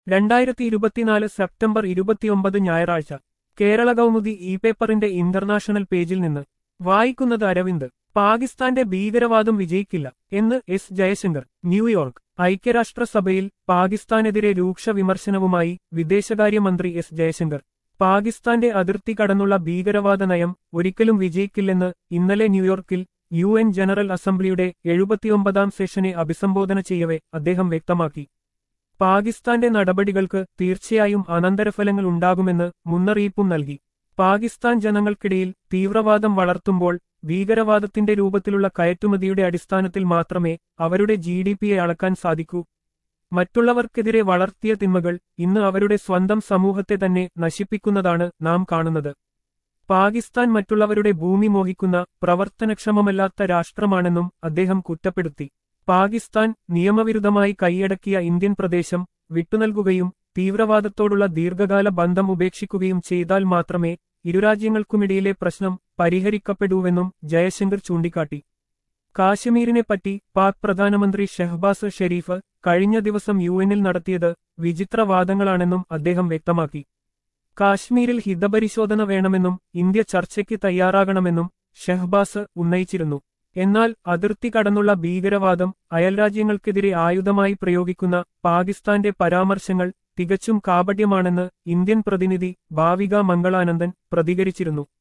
രണ്ടായിരത്തി ഇരുപത്തിനാല് സെപ്റ്റംബർ ഇരുപത്തിയൊമ്പത് ഞായറാഴ്ച കേരള കൗമുദി ഇ പേപ്പറിന്റെ ഇന്റർനാഷണൽ പേജിൽ നിന്ന് വായിക്കുന്നത് അരവിന്ദ് പാകിസ്ഥാന്റെ ഭീകരവാദം വിജയിക്കില്ല എന്ന് എസ് ജയശങ്കർ ന്യൂയോർക്ക് ഐക്യരാഷ്ട്രസഭയിൽ പാകിസ്ഥാനെതിരെ രൂക്ഷ വിമർശനവുമായി വിദേശകാര്യമന്ത്രി എസ് ജയശങ്കർ പാകിസ്ഥാന്റെ അതിർത്തി കടന്നുള്ള ഭീകരവാദ നയം ഒരിക്കലും വിജയിക്കില്ലെന്ന് ഇന്നലെ ന്യൂയോർക്കിൽ യു എൻ ജനറൽ അസംബ്ലിയുടെ എഴുപത്തിയൊമ്പതാം സെഷനെ അഭിസംബോധന ചെയ്യവെ അദ്ദേഹം വ്യക്തമാക്കി പാകിസ്ഥാന്റെ നടപടികൾക്ക് തീർച്ചയായും അനന്തരഫലങ്ങൾ ഉണ്ടാകുമെന്ന് മുന്നറിയിപ്പും നൽകി പാകിസ്ഥാൻ ജനങ്ങൾക്കിടയിൽ തീവ്രവാദം വളർത്തുമ്പോൾ ഭീകരവാദത്തിന്റെ രൂപത്തിലുള്ള കയറ്റുമതിയുടെ അടിസ്ഥാനത്തിൽ മാത്രമേ അവരുടെ ജി ഡി പിയെ അളക്കാൻ സാധിക്കൂ മറ്റുള്ളവർക്കെതിരെ വളർത്തിയ തിന്മകൾ ഇന്ന് അവരുടെ സ്വന്തം സമൂഹത്തെ തന്നെ നശിപ്പിക്കുന്നതാണ് നാം കാണുന്നത് പാകിസ്ഥാൻ മറ്റുള്ളവരുടെ ഭൂമി മോഹിക്കുന്ന പ്രവർത്തനക്ഷമമല്ലാത്ത രാഷ്ട്രമാണെന്നും അദ്ദേഹം കുറ്റപ്പെടുത്തി പാകിസ്ഥാൻ നിയമവിരുദ്ധമായി കൈയടക്കിയ ഇന്ത്യൻ പ്രദേശം വിട്ടുനൽകുകയും തീവ്രവാദത്തോടുള്ള ദീർഘകാല ബന്ധം ഉപേക്ഷിക്കുകയും ചെയ്താൽ മാത്രമേ ഇരുരാജ്യങ്ങൾക്കുമിടയിലെ പ്രശ്നം പരിഹരിക്കപ്പെടൂവെന്നും ജയശങ്കർ ചൂണ്ടിക്കാട്ടി കാശ്മീരിനെപ്പറ്റി പാക് പ്രധാനമന്ത്രി ഷെഹ്ബാസ് ഷെരീഫ് കഴിഞ്ഞ ദിവസം യു എന്നിൽ നടത്തിയത് വിചിത്രവാദങ്ങളാണെന്നും അദ്ദേഹം വ്യക്തമാക്കി കാശ്മീരിൽ ഹിതപരിശോധന വേണമെന്നും ഇന്ത്യ ചർച്ചയ്ക്ക് തയ്യാറാകണമെന്നും ഷെഹ്ബാസ് ഉന്നയിച്ചിരുന്നു എന്നാൽ അതിർത്തി കടന്നുള്ള ഭീകരവാദം അയൽരാജ്യങ്ങൾക്കെതിരെ ആയുധമായി പ്രയോഗിക്കുന്ന പാകിസ്ഥാന്റെ പരാമർശങ്ങൾ തികച്ചും കാപട്യമാണെന്ന് ഇന്ത്യൻ പ്രതിനിധി ഭാവിക മംഗളാനന്ദൻ പ്രതികരിച്ചിരുന്നു